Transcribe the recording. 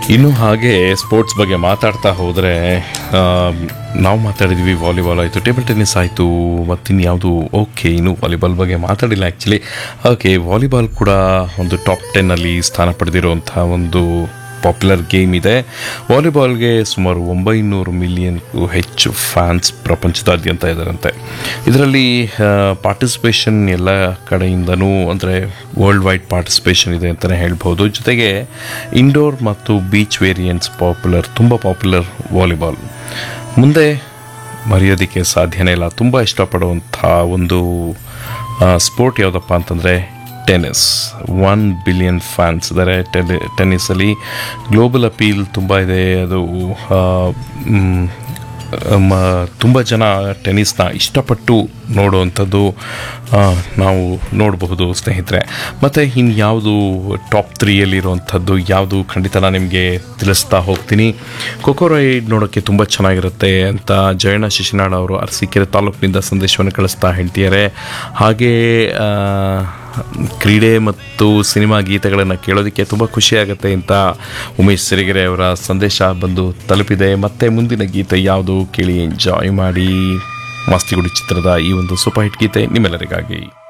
ಇನ್ನು ಹಾಗೆ ಸ್ಪೋರ್ಟ್ಸ್ ಬಗ್ಗೆ ಮಾತಾಡ್ತಾ ಹೋದರೆ ನಾವು ಮಾತಾಡಿದ್ವಿ ವಾಲಿಬಾಲ್ ಆಯಿತು ಟೇಬಲ್ ಟೆನ್ನಿಸ್ ಆಯಿತು ಮತ್ತಿನ್ಯಾವುದು ಓಕೆ ಇನ್ನು ವಾಲಿಬಾಲ್ ಬಗ್ಗೆ ಮಾತಾಡಿಲ್ಲ ಆ್ಯಕ್ಚುಲಿ ಓಕೆ ವಾಲಿಬಾಲ್ ಕೂಡ ಒಂದು ಟಾಪ್ ಟೆನ್ನಲ್ಲಿ ಸ್ಥಾನ ಪಡೆದಿರುವಂಥ ಒಂದು ಪಾಪ್ಯುಲರ್ ಗೇಮ್ ಇದೆ ವಾಲಿಬಾಲ್ಗೆ ಸುಮಾರು ಒಂಬೈನೂರು ಮಿಲಿಯನ್ಗೂ ಹೆಚ್ಚು ಫ್ಯಾನ್ಸ್ ಪ್ರಪಂಚದಾದ್ಯಂತ ಇದ್ದಾರಂತೆ ಇದರಲ್ಲಿ ಪಾರ್ಟಿಸಿಪೇಷನ್ ಎಲ್ಲ ಕಡೆಯಿಂದನೂ ಅಂದರೆ ವರ್ಲ್ಡ್ ವೈಡ್ ಪಾರ್ಟಿಸಿಪೇಷನ್ ಇದೆ ಅಂತಲೇ ಹೇಳ್ಬೋದು ಜೊತೆಗೆ ಇಂಡೋರ್ ಮತ್ತು ಬೀಚ್ ವೇರಿಯಂಟ್ಸ್ ಪಾಪ್ಯುಲರ್ ತುಂಬ ಪಾಪ್ಯುಲರ್ ವಾಲಿಬಾಲ್ ಮುಂದೆ ಮರೆಯೋದಕ್ಕೆ ಸಾಧ್ಯನೇ ಇಲ್ಲ ತುಂಬ ಇಷ್ಟಪಡುವಂಥ ಒಂದು ಸ್ಪೋರ್ಟ್ ಯಾವುದಪ್ಪ ಅಂತಂದರೆ ಟೆನ್ನಿಸ್ ಒನ್ ಬಿಲಿಯನ್ ಫ್ಯಾನ್ಸ್ ಇದ್ದಾರೆ ಟೆಲಿ ಟೆನ್ನಿಸಲ್ಲಿ ಗ್ಲೋಬಲ್ ಅಪೀಲ್ ತುಂಬ ಇದೆ ಅದು ಆ, ಮ್, ಮ ತುಂಬ ಜನ ಟೆನ್ನಿಸ್ನ ಇಷ್ಟಪಟ್ಟು ನೋಡುವಂಥದ್ದು ಆ, ನಾವು ನೋಡಬಹುದು ಸ್ನೇಹಿತರೆ ಮತ್ತು ಇನ್ನು ಯಾವುದು ಟಾಪ್ ತ್ರೀಯಲ್ಲಿರುವಂಥದ್ದು ಯಾವುದು ಖಂಡಿತ ನಾನು ನಿಮಗೆ ತಿಳಿಸ್ತಾ ಹೋಗ್ತೀನಿ ಕೊಕೋ ರೈಡ್ ನೋಡೋಕ್ಕೆ ತುಂಬ ಚೆನ್ನಾಗಿರುತ್ತೆ ಅಂತ ಜಯಣ್ಣ ಶಿಶಿನಾಳ್ ಅವರು ಅರಸೀಕೆರೆ ತಾಲೂಕಿನಿಂದ ಸಂದೇಶವನ್ನು ಕಳಿಸ್ತಾ ಹೇಳ್ತಿದ್ದಾರೆ ಹಾಗೆ ಆ, ಕ್ರೀಡೆ ಮತ್ತು ಸಿನಿಮಾ ಗೀತೆಗಳನ್ನು ಕೇಳೋದಕ್ಕೆ ತುಂಬ ಖುಷಿಯಾಗುತ್ತೆ ಅಂತ ಉಮೇಶ್ ಸಿರಿಗೆರೆ ಅವರ ಸಂದೇಶ ಬಂದು ತಲುಪಿದೆ ಮತ್ತೆ ಮುಂದಿನ ಗೀತೆ ಯಾವುದು ಕೇಳಿ ಎಂಜಾಯ್ ಮಾಡಿ ಮಸ್ತಿಗುಡಿ ಚಿತ್ರದ ಈ ಒಂದು ಸೂಪರ್ ಹಿಟ್ ಗೀತೆ ನಿಮ್ಮೆಲ್ಲರಿಗಾಗಿ